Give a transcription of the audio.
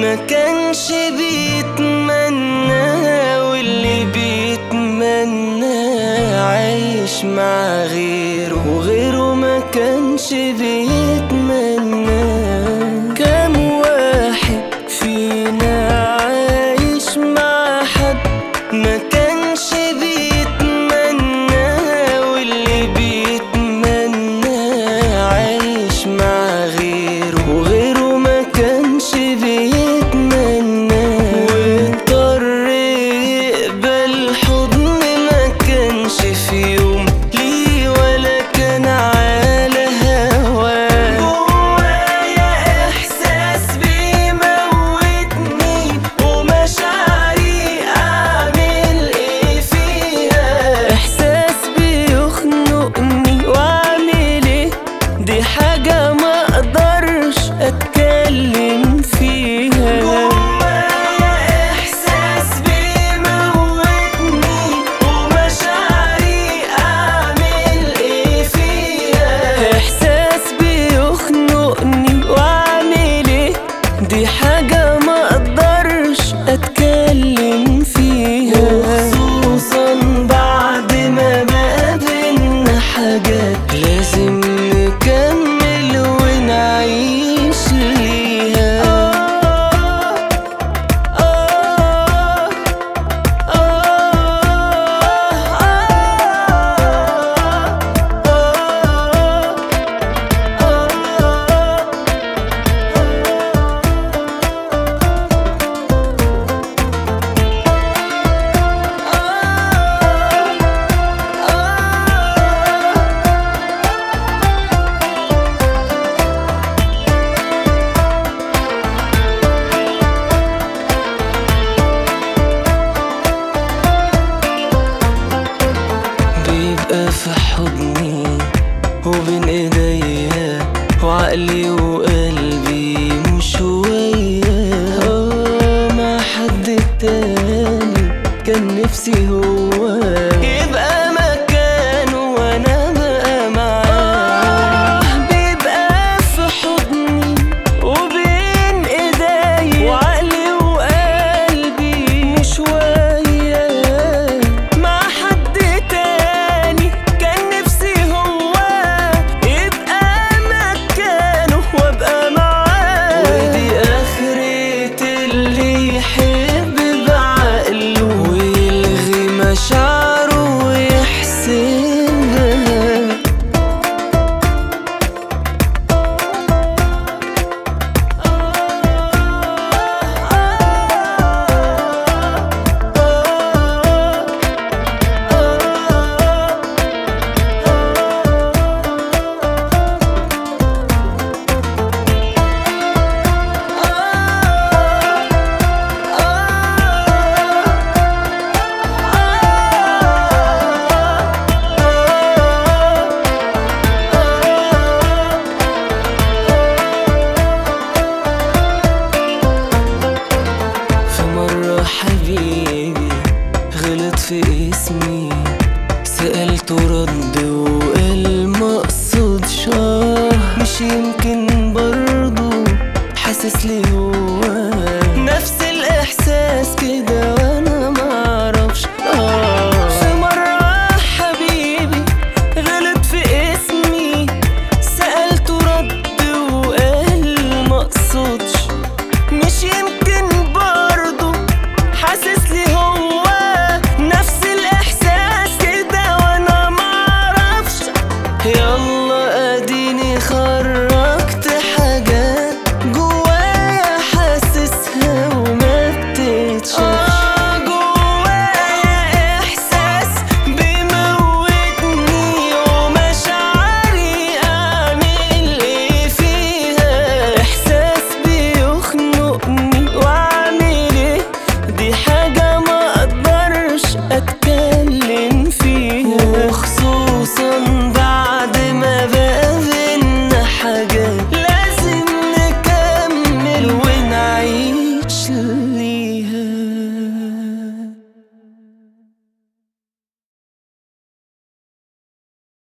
ما كانش بيتمنى واللي بيتمنى عايش مع غيره وغيره ما كانش بيتمنى كام واحد فينا عايش مع حد ما كانش بيتمنى واللي بيتمنى عايش مع غيره وغيره ما كانش بيتمنى واضطر يقبل حضن ما كانش في يوم ليه ولا كان على هواه جوايا احساس بيموتني ومشاعري اعمل ايه فيها احساس بيخنقني واعمل ايه دي حاجة ما اقدرش اتكلم فيها جوايا احساس بيموتني ومشاعري اعمل ايه فيها احساس بيخنقني واعمل ايه دي حاجة ما اقدرش اتكلم فيها خصوصا بعد ما بقى بينا حاجات لازم نكمل ونعيش ليها بيبقى في حضني وبين ايديا وعقلي وقلبي مش وياه آه، مع حد تاني كان نفسي هو يبقى مكانه وانا بقى معاه بيبقى في حضني وبين ايديا وعقلي وقلبي مش وياه مع حد تاني كان نفسي هو يبقى مكانه وابقى معاه ودي اخرة اللي يحب بعقله ويلغي مشاعره ويحسبها في مرة حبيبي غلط في اسمي سألته رد وقال مقصود شاه مش يمكن برضو حاسس لي هو